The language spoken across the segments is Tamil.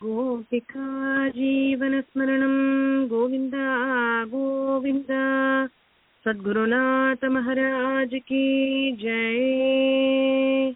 गोपिका जीवनस्मरणं गोविन्द गोविन्द सद्गुरुनाथ महाराज की जय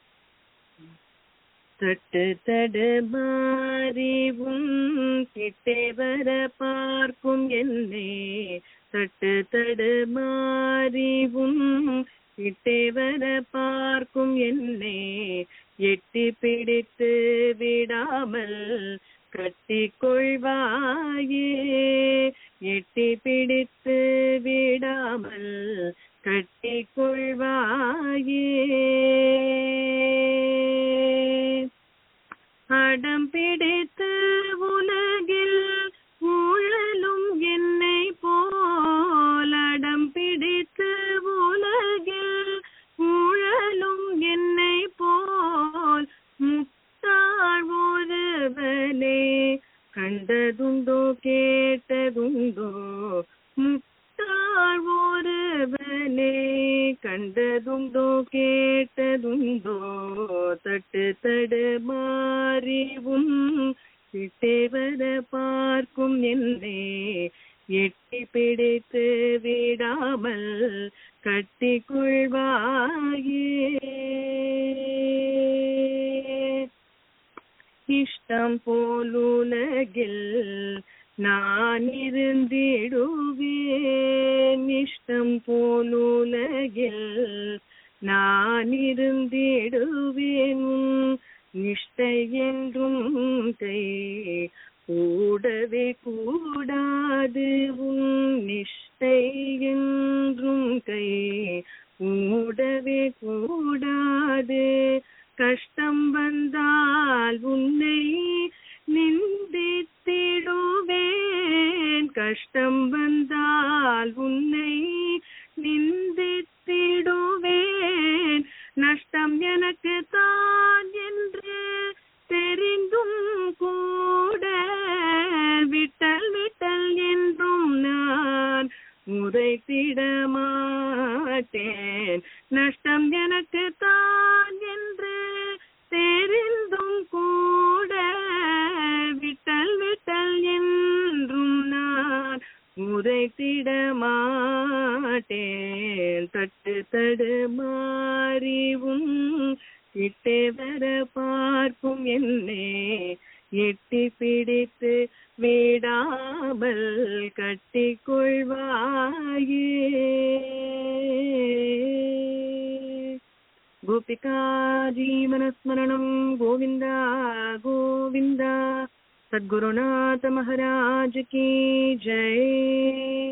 தட்டு தடுமாறிவும் கிட்டே வர பார்க்கும் என்னே தட்டு தடுமாறிவும் கிட்டே வர பார்க்கும் என்னே எட்டி பிடித்து விடாமல் கட்டிக் கொள்வாயே எட்டி பிடித்து விடாமல் கட்டிக் கொள்வாயே அடம் பிடித்து உலகில் ஊழலும் என்னை போல் அடம் பிடித்து உலகில் ஊழலும் என்னை போல் முட்டாள் ஒருவனே கண்டதுண்டோ கேட்டதுண்டோ முட்டாள் ஒருவனே கண்டதுண்டோ கேட்டதுண்டோ தட்டு தடு மாறிவும் கிட்டே வர பார்க்கும் என்னே எட்டி பிடித்து விடாமல் கட்டிக் கொள்வாயே இஷ்டம் போலுலகில் நான் இருந்திடுவேன் இஷ்டம் போலுலகில் நான் இருந்திடுவேன் நிஷ்டை என்றும் கை கூடவே கூடாது உன் நிஷ்டை என்றும் கை கூடவே கூடாது கஷ்டம் வந்தால் உன்னை நிந்தித்திடுவேன் கஷ்டம் வந்தால் உன்னை நிந்தித்திடுவேன் நஷ்டம் எனக்கு தான் என்று தெரிந்தும் கூட விட்டல் விட்டல் என்றும் நான் உதைத்திட மாட்டேன் நஷ்டம் எனக்கு தான் என்று தெரிந்தும் கூட விட்டல் விட்டல் என்றும் நான் உதைத்திட மாட்டேன் தட்டு தடு மாறிவும் கிட்டே வர பார்க்கும் என்னே எட்டி பிடித்து விடாமல் கட்டிக் கொள்வாயே गोपिका जीवनस्मरणं गोविन्द गोविन्द सद्गुरुनाथ महाराज की जय